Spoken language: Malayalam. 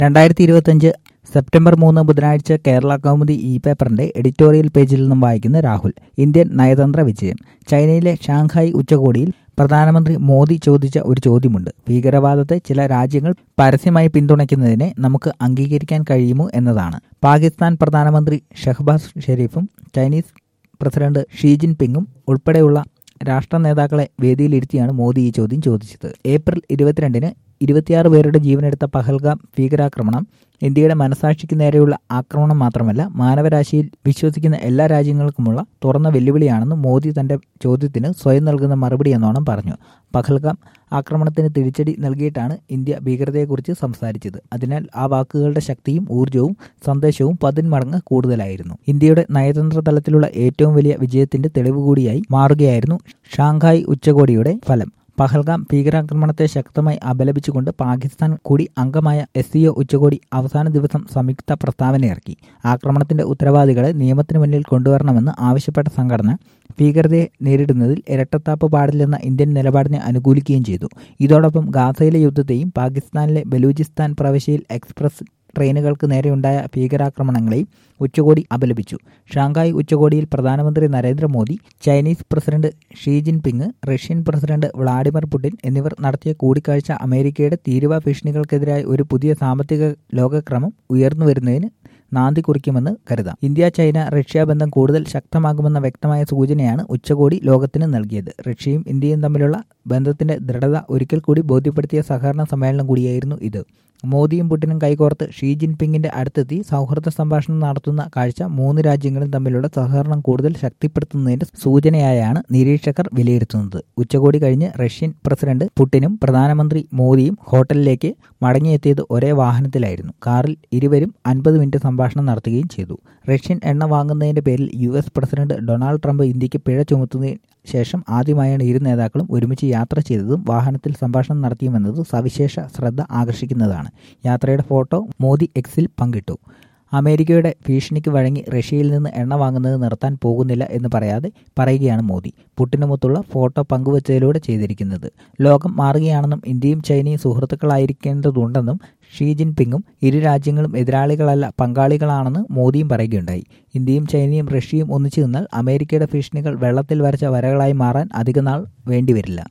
രണ്ടായിരത്തി ഇരുപത്തിയഞ്ച് സെപ്റ്റംബർ മൂന്ന് ബുധനാഴ്ച കേരള കൗമുദി ഇ പേപ്പറിന്റെ എഡിറ്റോറിയൽ പേജിൽ നിന്നും വായിക്കുന്ന രാഹുൽ ഇന്ത്യൻ നയതന്ത്ര വിജയം ചൈനയിലെ ഷാങ്ഹായ് ഉച്ചകോടിയിൽ പ്രധാനമന്ത്രി മോദി ചോദിച്ച ഒരു ചോദ്യമുണ്ട് ഭീകരവാദത്തെ ചില രാജ്യങ്ങൾ പരസ്യമായി പിന്തുണയ്ക്കുന്നതിനെ നമുക്ക് അംഗീകരിക്കാൻ കഴിയുമോ എന്നതാണ് പാകിസ്ഥാൻ പ്രധാനമന്ത്രി ഷഹബാസ് ഷെരീഫും ചൈനീസ് പ്രസിഡന്റ് ഷീ ജിൻപിങ്ങും ഉൾപ്പെടെയുള്ള രാഷ്ട്ര നേതാക്കളെ വേദിയിലിരുത്തിയാണ് മോദി ഈ ചോദ്യം ചോദിച്ചത് ഏപ്രിൽ ഇരുപത്തിരണ്ടിന് ഇരുപത്തിയാറ് പേരുടെ ജീവനെടുത്ത പഹൽഗാം ഭീകരാക്രമണം ഇന്ത്യയുടെ മനസാക്ഷിക്ക് നേരെയുള്ള ആക്രമണം മാത്രമല്ല മാനവരാശിയിൽ വിശ്വസിക്കുന്ന എല്ലാ രാജ്യങ്ങൾക്കുമുള്ള തുറന്ന വെല്ലുവിളിയാണെന്ന് മോദി തന്റെ ചോദ്യത്തിന് സ്വയം നൽകുന്ന മറുപടി എന്നോണം പറഞ്ഞു പഹൽഗാം ആക്രമണത്തിന് തിരിച്ചടി നൽകിയിട്ടാണ് ഇന്ത്യ ഭീകരതയെക്കുറിച്ച് സംസാരിച്ചത് അതിനാൽ ആ വാക്കുകളുടെ ശക്തിയും ഊർജവും സന്ദേശവും പതിന്മടങ്ങ് കൂടുതലായിരുന്നു ഇന്ത്യയുടെ നയതന്ത്ര തലത്തിലുള്ള ഏറ്റവും വലിയ വിജയത്തിന്റെ തെളിവ് കൂടിയായി മാറുകയായിരുന്നു ഷാങ്ഹായ് ഉച്ചകോടിയുടെ ഫലം പഹൽഗാം ഭീകരാക്രമണത്തെ ശക്തമായി അപലപിച്ചുകൊണ്ട് പാകിസ്ഥാൻ കൂടി അംഗമായ എസ് സിഒ ഉച്ചകോടി അവസാന ദിവസം സംയുക്ത പ്രസ്താവനയിറക്കി ആക്രമണത്തിന്റെ ഉത്തരവാദികളെ നിയമത്തിന് മുന്നിൽ കൊണ്ടുവരണമെന്ന് ആവശ്യപ്പെട്ട സംഘടന ഭീകരതയെ നേരിടുന്നതിൽ ഇരട്ടത്താപ്പ് പാടില്ലെന്ന ഇന്ത്യൻ നിലപാടിനെ അനുകൂലിക്കുകയും ചെയ്തു ഇതോടൊപ്പം ഗാസയിലെ യുദ്ധത്തെയും പാകിസ്ഥാനിലെ ബലൂചിസ്ഥാൻ പ്രവിശ്യയിൽ എക്സ്പ്രസ് ട്രെയിനുകൾക്ക് നേരെയുണ്ടായ ഭീകരാക്രമണങ്ങളെയും ഉച്ചകോടി അപലപിച്ചു ഷാങ്ഹായ് ഉച്ചകോടിയിൽ പ്രധാനമന്ത്രി Narendra Modi Chinese president Xi Jinping Russian president Vladimir Putin എന്നിവർ നടത്തിയ കൂടിക്കാഴ്ച അമേരിക്കയുടെ തീരുവ ഭീഷണികൾക്കെതിരായ ഒരു പുതിയ സാമ്പത്തിക ലോകക്രമം ഉയർന്നു വരുന്നതിന് നാന്തി കുറിക്കുമെന്ന് കരുതാം ഇന്ത്യ ചൈന റഷ്യ ബന്ധം കൂടുതൽ ശക്തമാകുമെന്ന വ്യക്തമായ സൂചനയാണ് ഉച്ചകോടി ലോകത്തിന് നൽകിയത് റഷ്യയും ഇന്ത്യയും തമ്മിലുള്ള ബന്ധത്തിന്റെ ദൃഢത ഒരിക്കൽ കൂടി ബോധ്യപ്പെടുത്തിയ സഹകരണ സമ്മേളനം കൂടിയായിരുന്നു ഇത് മോദിയും പുടിനും കൈകോർത്ത് ഷീ ജിൻപിങ്ങിന്റെ അടുത്തെത്തി സൗഹൃദ സംഭാഷണം നടത്തുന്ന കാഴ്ച മൂന്ന് രാജ്യങ്ങളും തമ്മിലുള്ള സഹകരണം കൂടുതൽ ശക്തിപ്പെടുത്തുന്നതിന്റെ സൂചനയായാണ് നിരീക്ഷകർ വിലയിരുത്തുന്നത് ഉച്ചകോടി കഴിഞ്ഞ് റഷ്യൻ പ്രസിഡന്റ് പുടിനും പ്രധാനമന്ത്രി മോദിയും ഹോട്ടലിലേക്ക് മടങ്ങിയെത്തിയത് ഒരേ വാഹനത്തിലായിരുന്നു കാറിൽ ഇരുവരും അൻപത് മിനിറ്റ് സംഭാഷണം നടത്തുകയും ചെയ്തു റഷ്യൻ എണ്ണ വാങ്ങുന്നതിന്റെ പേരിൽ U S president Donald Trump ഇന്ത്യക്ക് പിഴ ചുമത്തുന്നതിന് ശേഷം ആദ്യമായാണ് ഇരു നേതാക്കളും ഒരുമിച്ച് യാത്ര ചെയ്തതും വാഹനത്തിൽ സംഭാഷണം നടത്തിയുമെന്നത് സവിശേഷ ശ്രദ്ധ ആകർഷിക്കുന്നതാണ് യാത്രയുടെ ഫോട്ടോ മോദി എക്സിൽ പങ്കിട്ടു അമേരിക്കയുടെ ഭീഷണിക്ക് വഴങ്ങി റഷ്യയിൽ നിന്ന് എണ്ണ വാങ്ങുന്നത് നിർത്താൻ പോകുന്നില്ല എന്ന് പറയാതെ പറയുകയാണ് മോദി പുട്ടിനുമൊത്തുള്ള ഫോട്ടോ പങ്കുവച്ചതിലൂടെ ചെയ്തിരിക്കുന്നത് ലോകം മാറുകയാണെന്നും ഇന്ത്യയും ചൈനയും സുഹൃത്തുക്കളായിരിക്കേണ്ടതുണ്ടെന്നും ഷീ ജിൻപിങ്ങും ഇരു രാജ്യങ്ങളും എതിരാളികളല്ല പങ്കാളികളാണെന്ന് മോദിയും പറയുകയുണ്ടായി ഇന്ത്യയും ചൈനയും റഷ്യയും ഒന്നിച്ചു നിന്നാൽ അമേരിക്കയുടെ ഭീഷണികൾ വെള്ളത്തിൽ വരച്ച വരകളായി മാറാൻ അധികനാൾ വേണ്ടിവരില്ല